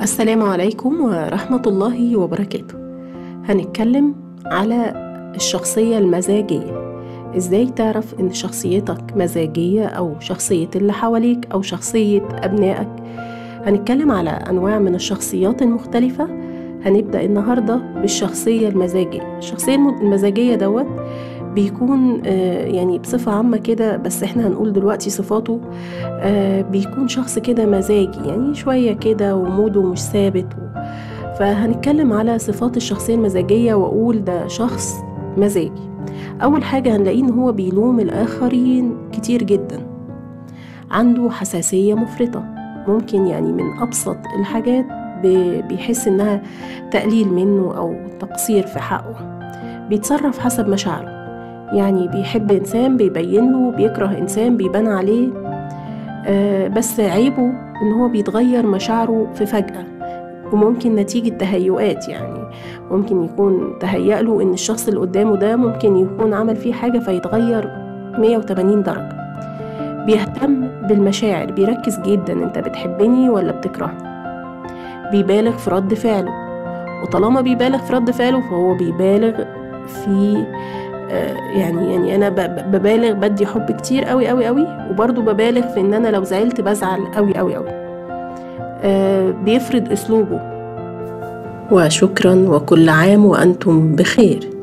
السلام عليكم ورحمة الله وبركاته هنتكلم على الشخصية المزاجية ازاي تعرف ان شخصيتك مزاجية او شخصية اللي حواليك او شخصية ابنائك هنتكلم على انواع من الشخصيات المختلفة هنبدأ النهاردة بالشخصية المزاجية الشخصية المزاجية دوت بيكون آه، يعني بصفة عامة كده بس احنا هنقول دلوقتي صفاته آه، بيكون شخص كده مزاجي يعني شوية كده وموده مش ثابت فهنتكلم على صفات الشخصية المزاجية وأقول ده شخص مزاجي أول حاجة هنلاقيه إن هو بيلوم الآخرين كتير جدا عنده حساسية مفرطة ممكن يعني من أبسط الحاجات بيحس إنها تقليل منه أو تقصير في حقه بيتصرف حسب مشاعره يعني بيحب إنسان بيبين له بيكره إنسان بيبان عليه آه بس عيبه إن هو بيتغير مشاعره في فجأة وممكن نتيجة تهيؤات يعني ممكن يكون تهيأ له إن الشخص اللي قدامه ده ممكن يكون عمل فيه حاجة فيتغير 180 درجة بيهتم بالمشاعر بيركز جدا انت بتحبني ولا بتكرهني بيبالغ في رد فعله وطالما بيبالغ في رد فعله فهو بيبالغ في آه، يعني يعني انا ببالغ بدي حب كتير قوي قوي قوي وبرضه ببالغ في ان انا لو زعلت بزعل قوي قوي قوي آه، بيفرض اسلوبه وشكرا وكل عام وانتم بخير